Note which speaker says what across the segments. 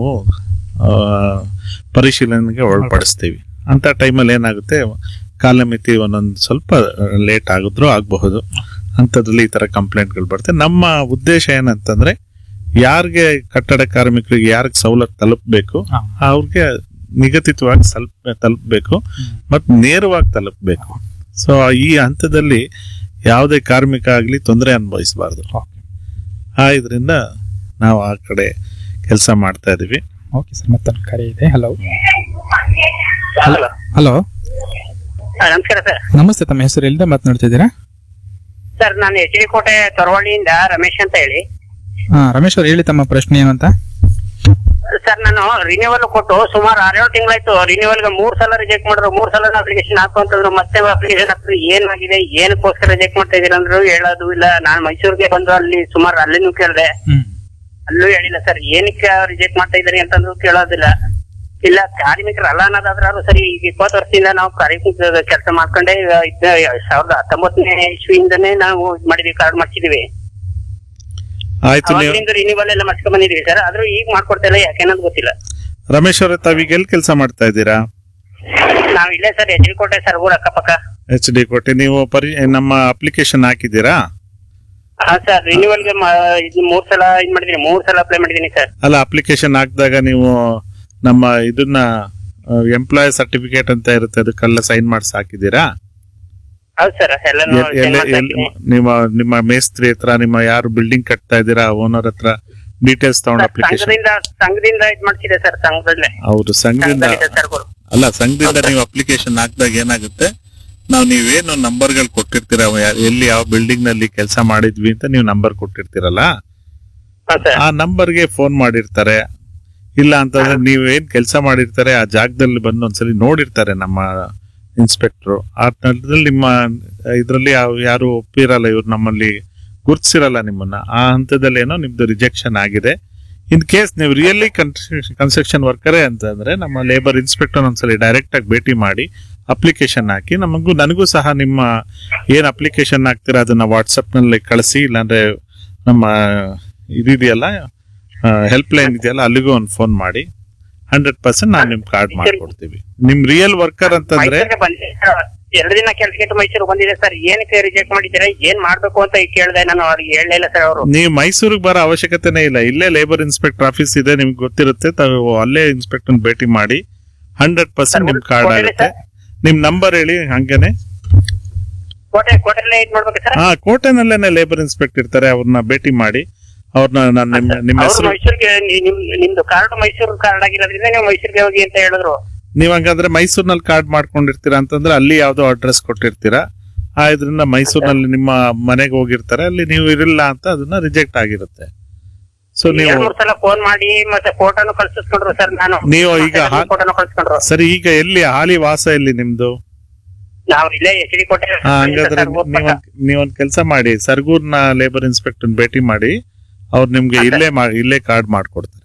Speaker 1: ನಾವು ಆ, ಪರಿಶೀಲನೆಗೆ ಒಳಪಡಿಸ್ತೀವಿ ಅಂತ ಟೈಮಲ್ಲಿ ಏನಾಗುತ್ತೆ ಕಾಲಮಿತಿ ಒಂದೊಂದು ಸ್ವಲ್ಪ ಲೇಟ್ ಆಗಿದ್ರು ಆಗಬಹುದು ಅಂಥದ್ರಲ್ಲಿ ಈ ಥರ ಕಂಪ್ಲೇಂಟ್ಗಳು ಬರುತ್ತೆ ನಮ್ಮ ಉದ್ದೇಶ ಏನಂತಂದ್ರೆ ಯಾರಿಗೆ ಕಟ್ಟಡ ಕಾರ್ಮಿಕರಿಗೆ ಯಾರಿಗೆ ಸವಲತ್ತು ತಲುಪಬೇಕು
Speaker 2: ಹಾ.
Speaker 1: ಅವ್ರಿಗೆ ನಿಗದಿತವಾಗಿ ಸ್ವಲ್ಪ ತಲುಪಬೇಕು ಮತ್ತು ನೇರವಾಗಿ ತಲುಪಬೇಕು ಸೊ ಈ ಹಂತದಲ್ಲಿ ಯಾವುದೇ ಕಾರ್ಮಿಕ ಆಗಲಿ ತೊಂದರೆ ಅನುಭವಿಸಬಾರ್ದು ಆ ಇದರಿಂದ ನಾವು ಆ ಕಡೆ ಕೆಲಸ ಮಾಡ್ತಾ ಇದೀವಿ
Speaker 2: ಓಕೆ ಸರ್ ಮತ್ತೊಂದು ಕರೆ ಇದೆ ಹಲೋ
Speaker 3: ಹಲೋ
Speaker 2: ಹಲೋ
Speaker 3: ನಮಸ್ಕಾರ ಸರ್
Speaker 2: ನಮಸ್ತೆ ತಮ್ಮ ಹೆಸರು ಎಲ್ಲಿಂದ ಮಾತನಾಡ್ತಿದ್ದೀರಾ
Speaker 3: ಸರ್ ನಾನು ಎಚ್ ಡಿ ಕೋಟೆ ತೊರವಳ್ಳಿಯಿಂದ ರಮೇಶ್ ಅಂತ ಹೇಳಿ
Speaker 2: ಹಾ ರಮೇಶ್ ಅವ್ರು ಹೇಳಿ ತಮ್ಮ ಪ್ರಶ್ನೆ ಏನು ಅಂತ
Speaker 3: ಸರ್ ನಾನು ರಿನ್ಯೂವಲ್ ಕೊಟ್ಟು ಸುಮಾರು ಆರೇಳು ತಿಂಗಳಾಯ್ತು ರಿನ್ಯೂವಲ್ ಗೆ ಮೂರ್ ಸಲ ರಿಜೆಕ್ಟ್ ಮಾಡಿದ್ರು ಮೂರ್ ಸಲ ಅಪ್ಲಿಕೇಶನ್ ಹಾಕು ಅಂತಂದ್ರು ಮತ್ತೆ ಅಪ್ಲಿಕೇಶನ್ ಹಾಕಿದ್ರು ಏನಾಗಿದೆ ಏನಕ್ಕೋಸ್ಕರ ರಿಜೆಕ್ಟ್ ಮಾಡ್ತಾ ಇದೀರ ಅಂದ್ರು ಹೇಳೋದು ಇಲ್ಲ ನಾನು ಮೈಸೂರಿಗೆ ಬಂದು ಅಲ್ಲಿ ಸುಮಾರು ಅಲ್ಲಿನೂ ಕೇಳಿದೆ
Speaker 2: ಹ್ಮ್
Speaker 3: ಅಲ್ಲೂ ಹೇಳಿಲ್ಲ ಸರ್ ಏನಕ್ಕೆ ರಿಜೆಕ್ಟ್ ಮಾಡ್ತಾ ಇದಾರೆ ಅಂತಂದ್ರು ಕೇಳೋದಿಲ್ಲ ಇಲ್ಲ ಕಾರ್ಮಿಕರು ಅಲ್ಲ ಅನ್ನೋದಾದ್ರೂ ಸರಿ ಈಗ ಇಪ್ಪತ್ತು ವರ್ಷದಿಂದ ನಾವು ಕಾರ್ಮಿಕ ಕೆಲಸ ಮಾಡ್ಕೊಂಡೆ ಈಗ ಇದ್ನ ಸಾವಿರದ ಹತ್ತೊಂಬತ್ತನೇ ಇಸ್ವಿಯಿಂದನೇ ನಾವು ಇದ್ ಮಾಡಿದೀವಿ ಕಾರ್ಡ್ ಮಾಡ್ಸಿದೀವಿ
Speaker 1: ಆಯ್ತು ನೀವು
Speaker 3: ಅವಾಗ್ಲಿಂದ ರಿನ್ಯೂವಲ್ ಎಲ್ಲ ಮಾಡ್ಕೊಂಡ್ ಬಂದಿದೀವಿ ಸರ್ ಆದ್ರೂ ಈಗ ಮಾಡ್ಕೊಡ್ತಾ ಇಲ್ಲ ಯಾಕೆ ಅನ್ನೋದು ಗೊತ್ತಿಲ್ಲ
Speaker 1: ರಮೇಶ್ ಅವರೇ ತಾವೀಗ ಎಲ್ಲಿ ಕೆಲಸ ಮಾಡ್ತಾ ಇದ್ದೀರಾ
Speaker 3: ನಾವ್ ಇಲ್ಲೇ sir H D Kote sir ಊರ ಅಕ್ಕಪಕ್ಕ
Speaker 1: ಎಚ್ ಡಿ ಕೋಟೆ ನೀವು ಪರಿ ನಮ್ಮ ಅಪ್ಲಿಕೇಶನ್ ಹಾಕಿದ್ದೀರಾ
Speaker 3: ಹಾ ಸರ್ ರಿನ್ಯೂವಲ್ ಗೆ ಮ- ಇದು ಮೂರ್ ಸಲ ಇದ್ ಮಾಡಿದೀನಿ ಮೂರ್ ಸಲ ಅಪ್ಲೈ ಮಾಡಿದೀನಿ ಸರ್
Speaker 1: ಅಲ್ಲ ಅಪ್ಲಿಕೇಶನ್ ಹಾಕಿದಾಗ ನೀವು ನಮ್ಮ ಇದನ್ನ ಎಂಪ್ಲಾಯ್ ಸರ್ಟಿಫಿಕೇಟ್ ಅಂತ ಇರುತ್ತೆ ಅದಕ್ಕೆಲ್ಲ ಸೈನ್ ಮಾಡಿಸಿ ಹಾಕಿದ್ದೀರಾ
Speaker 3: ಹೌದು ಸರ್ ಎಲ್ಲಾನು
Speaker 1: ಎಲ್- ಎಲ್ಲಿ- ಎಲ್ಲಿ- ನಿಮ್ಮ ನಿಮ್ಮ ಮೇಸ್ತ್ರಿ ಹತ್ರ ನಿಮ್ಮ ಯಾರು ಬಿಲ್ಡಿಂಗ್ ಕಟ್ತಾ ಇದ್ದೀರಾ ಓನರ್ ಹತ್ರ ಡೀಟೇಲ್ಸ್ ತಗೊಂಡು ಅಪ್ಲಿಕೇಶನ್
Speaker 3: ಸಂಘದಿಂದ ಸಂಘದಿಂದ ಇದ್ ಮಾಡ್ಸಿದೆ ಸರ್ ಸಂಘದಲ್ಲೇ
Speaker 1: ಹೌದು ಸಂಘದಿಂದ
Speaker 3: ಸಂಘದಲ್ಲಿದೆ ಸರ್ಗಳು
Speaker 1: ಅಲ್ಲ ಸಂಘದಿಂದ ನೀವು ಅಪ್ಲಿಕೇಶನ್ ಹಾಕಿದಾಗ ಏನಾಗುತ್ತೆ ನಾವು ನೀವೇನು ನಂಬರ್ಗಳು ಕೊಟ್ಟಿರ್ತೀರ ಯಾ- ಎಲ್ಲಿ ಯಾವ ಬಿಲ್ಡಿಂಗ್ ನಲ್ಲಿ ಕೆಲಸ ಮಾಡಿದ್ವಿ ಅಂತ ನೀವು ನಂಬರ್ ಕೊಟ್ಟಿರ್ತೀರಲ್ಲ
Speaker 3: ಹಾ ಸರ್
Speaker 1: ಆ ನಂಬರ್ಗೆ ಫೋನ್ ಮಾಡಿರ್ತಾರೆ ಇಲ್ಲ ಅಂತಂದ್ರೆ ನೀವು ಏನ್ ಕೆಲಸ ಮಾಡಿರ್ತಾರೆ ಆ ಜಾಗದಲ್ಲಿ ಬಂದು ಒಂದ್ಸಲಿ ನೋಡಿರ್ತಾರೆ ನಮ್ಮ ಇನ್ಸ್ಪೆಕ್ಟ್ರು ಆ ನಂತರದಲ್ಲಿ ನಿಮ್ಮ ಇದರಲ್ಲಿ ಯಾರು ಒಪ್ಪಿರಲ್ಲ ಇವ್ರು ನಮ್ಮಲ್ಲಿ ಗುರ್ತಿಸಿರಲ್ಲ ನಿಮ್ಮನ್ನ ಆ ಹಂತದಲ್ಲಿ ಏನೋ ನಿಮ್ದು ರಿಜೆಕ್ಷನ್ ಆಗಿದೆ ಇನ್ ಕೇಸ್ ನೀವು ರಿಯಲಿ ಕನ್ಸ್ಟ್ರಕ್ಷನ್ ವರ್ಕರೇ ಅಂತಂದ್ರೆ ನಮ್ಮ ಲೇಬರ್ ಇನ್ಸ್ಪೆಕ್ಟರ್ ಒಂದ್ಸಲಿ ಡೈರೆಕ್ಟ್ ಆಗಿ ಭೇಟಿ ಮಾಡಿ ಅಪ್ಲಿಕೇಶನ್ ಹಾಕಿ ನಮಗೂ ನನಗೂ ಸಹ ನಿಮ್ಮ ಏನ್ ಅಪ್ಲಿಕೇಶನ್ ಹಾಕ್ತೀರಾ ಅದನ್ನ ವಾಟ್ಸಪ್ ನಲ್ಲಿ ಕಳಿಸಿ ಇಲ್ಲಾಂದ್ರೆ ನಮ್ಮ ಇದಿದೆಯಲ್ಲ ಹೆಲ್ಪ್ ಲೈನ್ ಇದೆಯಲ್ಲ ಅಲ್ಲಿಗೂ ಒಂದು ಫೋನ್ ಮಾಡಿ ಹಂಡ್ರೆಡ್ ಪರ್ಸೆಂಟ್ ನಾವು ನಿಮ್ ಕಾರ್ಡ್ ಮಾಡ್ಕೊಡ್ತೀವಿ ನಿಮ್ ರಿಯಲ್ ವರ್ಕರ್ ಅಂತಂದ್ರೆ
Speaker 3: ಮೈಸೂರಿಗೆ ಬಂದಿದೆ ಸರ್ ಎರಡು ದಿನ ಕೆಲ್ಸಕ್ಕೆ ಮೈಸೂರು ಬಂದಿದೆ ಸರ್ ಏನಕ್ಕೆ ರಿಜೆಕ್ಟ್ ಮಾಡಿದ್ದೀರಾ ಏನ್ ಮಾಡ್ಬೇಕು ಅಂತ ಈಗ ಕೇಳಿದೆ ನಾನು ಅವ್ರಿಗೆ ಹೇಳಲೇ ಇಲ್ಲ ಸರ್ ಅವರು
Speaker 1: ನೀವು ಮೈಸೂರಿಗೆ ಬರೋ ಅವಶ್ಯಕತೆನೇ ಇಲ್ಲ ಇಲ್ಲೇ ಲೇಬರ್ ಇನ್ಸ್ಪೆಕ್ಟರ್ ಆಫೀಸ್ ಇದೆ ನಿಮ್ಗೆ ಗೊತ್ತಿರುತ್ತೆ ತಾವು ಅಲ್ಲೇ ಇನ್ಸ್ಪೆಕ್ಟರ್ ಭೇಟಿ ಮಾಡಿ ಹಂಡ್ರೆಡ್ ಪರ್ಸೆಂಟ್ ನಿಮ್ ಕಾರ್ಡ್
Speaker 3: ಕೊಟ್ಟಿಲ್ಲ
Speaker 1: ಆಗುತ್ತೆ
Speaker 3: ಸರ್?
Speaker 1: ನಿಮ್ ನಂಬರ್ ಹೇಳಿ ಹಂಗೇನೆ
Speaker 3: ಕೋಟೆ ಕೋಟೆಲ್ಲೇ ಇದ್ ಮಾಡ್ಬೇಕು ಸರ್
Speaker 1: ಹಾ ಕೋಟೆನಲ್ಲೇನೆ ಲೇಬರ್ ಇನ್ಸ್ಪೆಕ್ಟರ್ ಇರ್ತಾರೆ ಅವ್ರನ್ನ ಭೇಟಿ ಮಾಡಿ ಅವ್ರನ್ನ ನಾನು ನಿಮ್ಮ ನಿಮ್ಮ
Speaker 3: ಅವ್ರು
Speaker 1: ಹೆಸರು
Speaker 3: ಮೈಸೂರಿಗೆ ನಿ- ನಿಮ್ ನಿಮ್ದು ಕಾರ್ಡ್ ಮೈಸೂರು ಕಾರ್ಡ್ ಆಗಿರೋದ್ರಿಂದ ನೀವು ಮೈಸೂರಿಗೆ ಹೋಗಿ ಅಂತ ಹೇಳಿದ್ರು
Speaker 1: ನೀವ್ ಹಂಗಂದ್ರೆ ಮೈಸೂರಿನಲ್ಲಿ ಕಾರ್ಡ್ ಮಾಡ್ಕೊಂಡಿರ್ತೀರಾ ಅಂತಂದ್ರೆ ಅಲ್ಲಿ ಯಾವ್ದೋ ಅಡ್ರೆಸ್ ಕೊಟ್ಟಿರ್ತೀರಾ ಆ ಇದರಿಂದ ಮೈಸೂರಿನಲ್ಲಿ ನಿಮ್ಮ ಮನೆಗೆ ಹೋಗಿರ್ತಾರೆ ಅಲ್ಲಿ ನೀವು ಇರಿಲ್ಲ ಅಂತ ಅದನ್ನ ರಿಜೆಕ್ಟ್ ಆಗಿರುತ್ತೆ ಸೊ ನೀವು
Speaker 3: ಎರಡ್ ಮೂರ್ ಸಲ ಫೋನ್ ಮಾಡಿ ಮತ್ತೆ ಫೋಟೋನು ಕಳ್ಸಿಸ್ಕೊಂಡ್ರು ಸರ್ ನಾನು
Speaker 1: ನೀವು ಈಗ ಹಾ-
Speaker 3: ಫೋಟೋನು ಕಳ್ಸ್ಕೊಂಡ್ರು
Speaker 1: ಸರಿ ಈಗ ಎಲ್ಲಿ ಹಾಲಿ ವಾಸ ಎಲ್ಲಿ ನಿಮ್ದು
Speaker 3: ನಾವು ಇಲ್ಲೇ ಎಚ್ ಡಿ ಕೋಟೆ
Speaker 1: ಹಾ, ಹಂಗಾದ್ರೆ ನೀವೊಂದ್ ನೀವೊಂದ್ ಕೆಲಸ ಮಾಡಿ ಸರ್ಗೂರ್ನ ಲೇಬರ್ ಇನ್ಸ್ಪೆಕ್ಟರ್ ಭೇಟಿ ಮಾಡಿ ಅವ್ರು ನಿಮ್ಗೆ ಇಲ್ಲೇ ಮಾ- ಇಲ್ಲೇ ಕಾರ್ಡ್ ಮಾಡ್ಕೊಡ್ತಾರೆ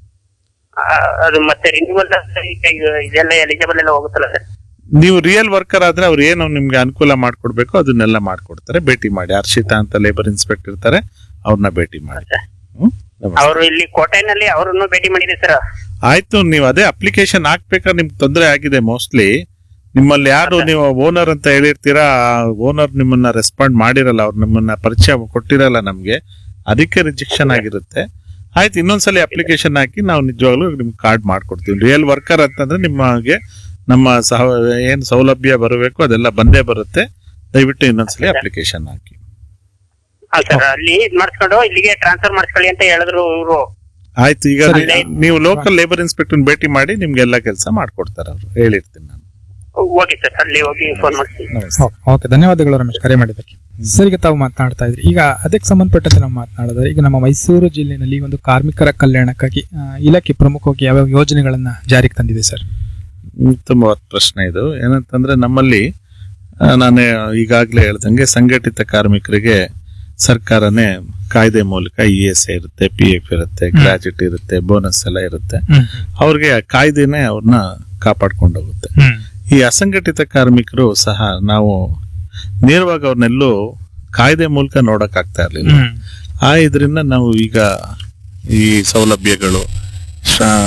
Speaker 3: ಅದು ಮತ್ತೆ ರಿನ್ಯೂವಲ್ ಇದೆಲ್ಲ ಎಲಿಜಿಬಲ್ ಎಲ್ಲ ಹೋಗುತ್ತಲ್ಲ ಸರ್
Speaker 1: ನೀವು ರಿಯಲ್ ವರ್ಕರ್ ಆದ್ರೆ ಅವ್ರು ಏನು ನಿಮ್ಗೆ ಅನುಕೂಲ ಮಾಡ್ಕೊಡ್ಬೇಕು ಅದನ್ನೆಲ್ಲ ಮಾಡ್ಕೊಡ್ತಾರೆ ಭೇಟಿ ಮಾಡಿ ಹರ್ಷಿತಾ ಅಂತ ಲೇಬರ್ ಇನ್ಸ್ಪೆಕ್ಟರ್ ಇರ್ತಾರೆ ಅವ್ರನ್ನ ಭೇಟಿ ಮಾಡಿ ಹ್ಮ್? ನಮಸ್ತೆ.
Speaker 3: ಅವರು ಇಲ್ಲಿ ಕೋಟೆನಲ್ಲಿ ಅವರನ್ನು ಭೇಟಿ ಮಾಡಿದೆ ಸರ್
Speaker 1: ಆಯ್ತು ನೀವು ಅದೇ ಅಪ್ಲಿಕೇಶನ್ ಹಾಕ್ಬೇಕಾದ್ರೆ ನಿಮ್ಗೆ ತೊಂದರೆ ಆಗಿದೆ ಮೋಸ್ಟ್ಲಿ ನಿಮ್ಮಲ್ಲಿ ಯಾರು ನೀವು ಓನರ್ ಅಂತ ಹೇಳಿರ್ತೀರಾ ಓನರ್ ನಿಮ್ಮನ್ನ ರೆಸ್ಪಾಂಡ್ ಮಾಡಿರಲ್ಲ ಅವ್ರು ನಿಮ್ಮನ್ನ ಪರಿಚಯ ಕೊಟ್ಟಿರಲ್ಲ ನಮ್ಗೆ ಅದಕ್ಕೆ ರಿಜೆಕ್ಷನ್ ಆಗಿರುತ್ತೆ ಆಯ್ತು ಇನ್ನೊಂದ್ಸಲಿ ಅಪ್ಲಿಕೇಶನ್ ಹಾಕಿ ನಾವು ನಿಜವಾಗ್ಲೂ ನಿಮ್ಗೆ ಕಾರ್ಡ್ ಮಾಡ್ಕೊಡ್ತೀವಿ ರಿಯಲ್ ವರ್ಕರ್ ಅಂತಂದ್ರೆ ನಿಮಗೆ ನಮ್ಮ ಸಹ ಏನ್ ಸೌಲಭ್ಯ ಬರಬೇಕು ಅದೆಲ್ಲ ಬಂದೇ ಬರುತ್ತೆ ದಯವಿಟ್ಟು ಇನ್ನೊಂದ್ಸಲಿ ಅಪ್ಲಿಕೇಶನ್ ಹಾಕಿ
Speaker 3: ಹಾ ಸರ್ ಅಲ್ಲಿ ಇದ್ ಮಾಡಿಸ್ಕೊಂಡು ಇಲ್ಲಿಗೆ ಟ್ರಾನ್ಸ್ಫರ್ ಮಾಡಿಸ್ಕೊಳ್ಳಿ ಅಂತ ಹೇಳಿದ್ರು ಇವರು
Speaker 1: ಆಯ್ತು ಈಗ
Speaker 2: ಸರಿ.
Speaker 1: ನೀವು ಲೋಕಲ್ ಲೇಬರ್ ಇನ್ಸ್ಪೆಕ್ಟರ್ ಭೇಟಿ ಮಾಡಿ ನಿಮ್ಗೆಲ್ಲ ಕೆಲಸ ಮಾಡ್ಕೊಡ್ತಾರೆ ಅವರು ಹೇಳಿರ್ತೀನಿ ನಾನು
Speaker 3: ಓಕೆ ಸರ್ ಅಲ್ಲಿ ಹೋಗಿ ಫೋನ್ ಮಾಡ್ತೀನಿ
Speaker 1: ನಮಸ್ತೆ
Speaker 2: ಓಕೆ ಧನ್ಯವಾದಗಳು ರಮೇಶ್ ಕರೆ ಮಾಡಿದ್ದಕ್ಕೆ ಸರ್ ಈಗ ತಾವು ಮಾತನಾಡ್ತಾ ಇದ್ರಿ ಈಗ ಅದಕ್ಕೆ ಸಂಬಂಧಪಟ್ಟಂತೆ ನಾವು ಮಾತನಾಡಿದ್ರೆ ಈಗ ನಮ್ಮ ಮೈಸೂರು ಜಿಲ್ಲೆಯಲ್ಲಿ ಒಂದು ಕಾರ್ಮಿಕರ ಕಲ್ಯಾಣಕ್ಕಾಗಿ ಆ, ಇಲಾಖೆ ಪ್ರಮುಖವಾಗಿ ಯಾವ್ಯಾವ ಯೋಜನೆಗಳನ್ನ ಜಾರಿಗೆ ತಂದಿದೆ ಸರ್
Speaker 1: ಉತ್ತಮವಾದ ಪ್ರಶ್ನೆ ಇದು ಏನಂತಂದ್ರೆ ನಮ್ಮಲ್ಲಿ ಆ, ನಾನು ಈಗಾಗಲೇ ಹೇಳ್ದಂಗೆ ಸಂಘಟಿತ ಕಾರ್ಮಿಕರಿಗೆ ಸರ್ಕಾರನೇ ಕಾಯ್ದೆ ಮೂಲಕ ಇ ಎಸ್ ಐ ಇರುತ್ತೆ ಪಿ ಎಫ್ ಇರುತ್ತೆ ಗ್ರಾಜುಯೇಟ್ ಇರುತ್ತೆ ಬೋನಸ್ ಎಲ್ಲ ಇರುತ್ತೆ ಅವ್ರಿಗೆ ಆ ಕಾಯ್ದೆನೆ ಅವ್ರನ್ನ ಕಾಪಾಡ್ಕೊಂಡು ಹೋಗುತ್ತೆ ಈ ಅಸಂಘಟಿತ ಕಾರ್ಮಿಕರು ಸಹ ನಾವು ನೇರವಾಗಿ ಅವ್ರನ್ನೆಲ್ಲೂ ಕಾಯ್ದೆ ಮೂಲಕ ನೋಡಕ್ ಆಗ್ತಾ ಇರ್ಲಿಲ್ಲ ಆ ಇದರಿಂದ ನಾವು ಈಗ ಈ ಸೌಲಭ್ಯಗಳು ಶ-